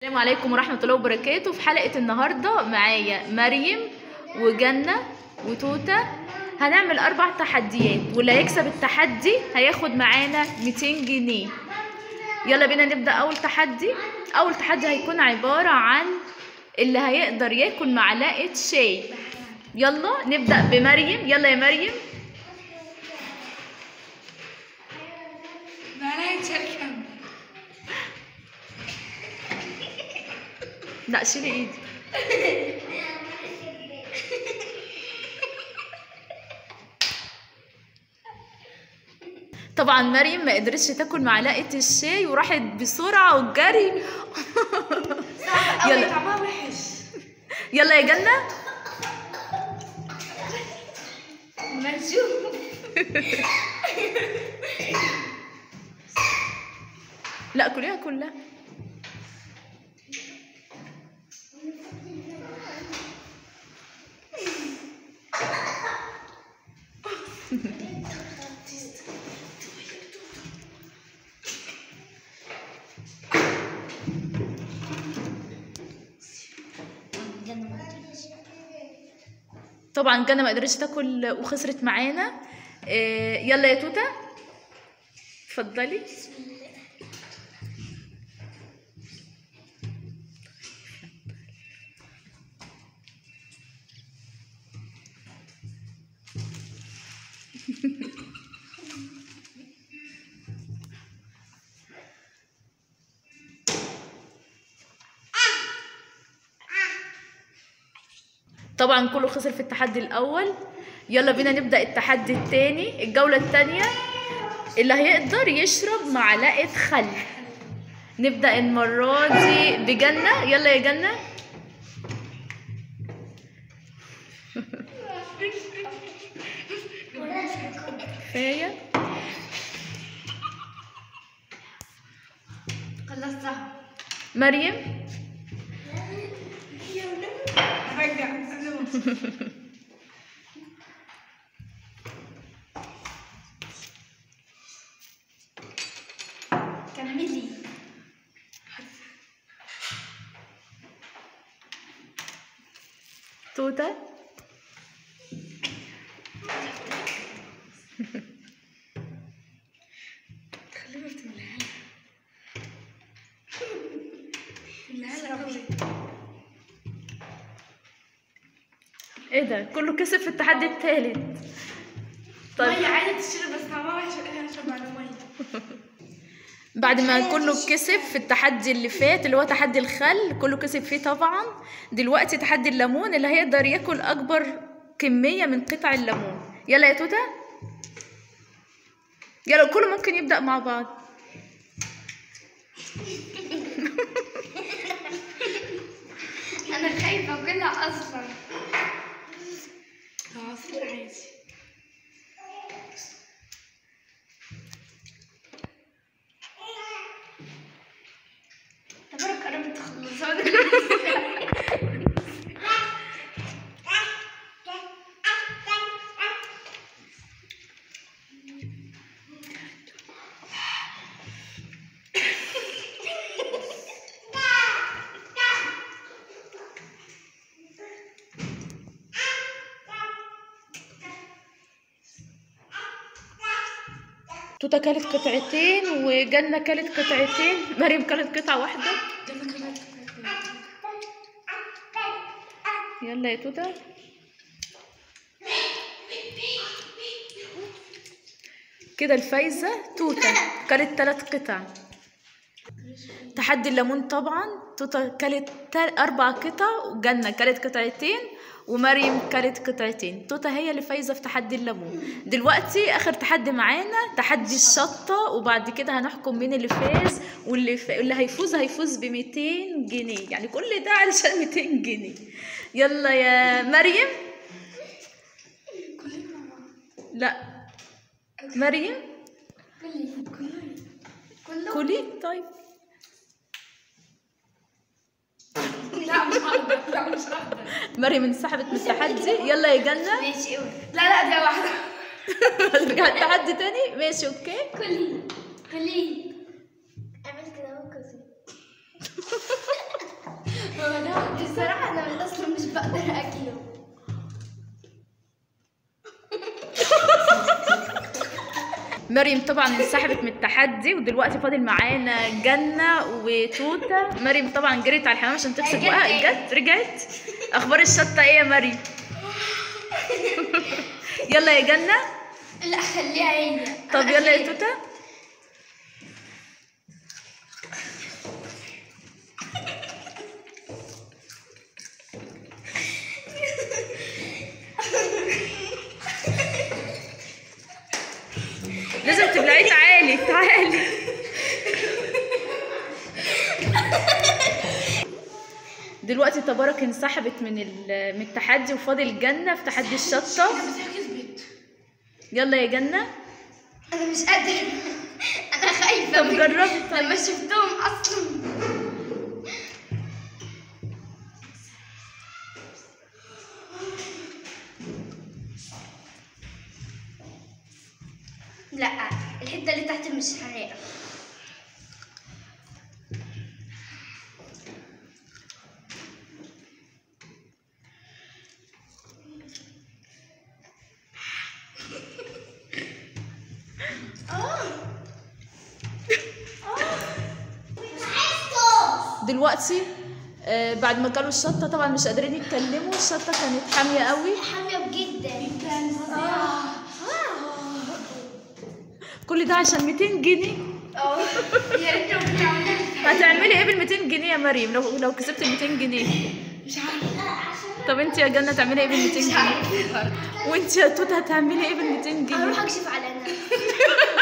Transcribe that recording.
السلام عليكم ورحمة الله وبركاته في حلقة النهاردة معايا مريم وجنة وتوتة هنعمل أربع تحديات واللي هيكسب التحدي هياخد معانا 200 جنيه يلا بينا نبدأ أول تحدي أول تحدي هيكون عبارة عن اللي هيقدر ياكل معلقة شاي يلا نبدأ بمريم يلا يا مريم معلقة شاي كاملة لا شيلي ايدي طبعا مريم ما قدرتش تاكل معلقه الشاي وراحت بسرعه وجري أوي يلا طعمها وحش يلا يا جنه مجنون لا كليها كلها طبعا جنة ما قدرتش تاكل وخسرت معانا إيه، يلا يا توته اتفضلي طبعا كله خسر في التحدي الاول يلا بينا نبدا التحدي الثاني الجوله الثانيه اللي هيقدر يشرب معلقه خل نبدا المره دي بجنه يلا يا جنه كفايه خلصتها مريم رجع أنا مبسوطة. كملي توته خلينا تملاها تملاها قوي ايه ده كله كسب في التحدي الثالث مية طيب عادي تشرب بس طعمها وحش انا هشرب على مية بعد ما كله كسب في التحدي اللي فات اللي هو تحدي الخل كله كسب فيه طبعا دلوقتي تحدي الليمون اللي هيقدر ياكل اكبر كمية من قطع الليمون يلا يا توته يلا كله ممكن يبدأ مع بعض انا خايفة اكلها اصلا عصير عادي تبارك قربت تخلصها توته كلت قطعتين وجنة كلت قطعتين مريم كلت قطعة واحدة يلا يا توته كده الفايزة توتة كلت ثلاث قطع تحدي الليمون طبعا توتة كلت تل- أربع قطع وجنة كلت قطعتين ومريم كلت قطعتين توتة هي اللي فايزة في تحدي الليمون دلوقتي آخر تحدي معانا تحدي الشطة وبعد كده هنحكم مين اللي فاز واللي ف... اللي هيفوز هيفوز ب 200 جنيه يعني كل ده علشان 200 جنيه يلا يا مريم لا مريم كلي كلي كله كلي طيب لا مش هقدر لا مش هقدر مريم انسحبت من التحدي يلا يا جنة ماشي قوي لا لا دي واحدة رجع التحدي تاني ماشي اوكي كلي كلي عملت كده اهو كذا بصراحة أنا أصلا مش بقدر أكله مريم طبعا انسحبت من التحدي ودلوقتي فاضل معانا جنة وتوتة مريم طبعا جريت على الحمام عشان تكسب جت وقت إيه؟ جت رجعت اخبار الشطة ايه يا مريم يلا يا جنة لا خليها هي طب يلا يا توتة لازم تبلعيه تعالي تعالي دلوقتي تبارك انسحبت من ال- من التحدي وفاضل جنة في تحدي الشطة يلا يا جنة أنا مش قادرة أنا خايفة طب من- جربي لما شفتهم أصلا لا الحتة اللي تحت مش حريقة دلوقتي آه، بعد ما كلوا الشطة طبعا مش قادرين يتكلموا الشطة كانت حامية قوي حامية جدا كل ده عشان 200 جنيه اه يا ريت ربنا عملها هتعملي ايه بال 200 جنيه يا مريم لو لو كسبت ال 200 جنيه مش عارفة طب انت يا جنة تعملي ايه بال 200 مش جنيه عارفة وانت يا توت هتعملي ايه بال 200 جنيه هروح اكشف على نفسي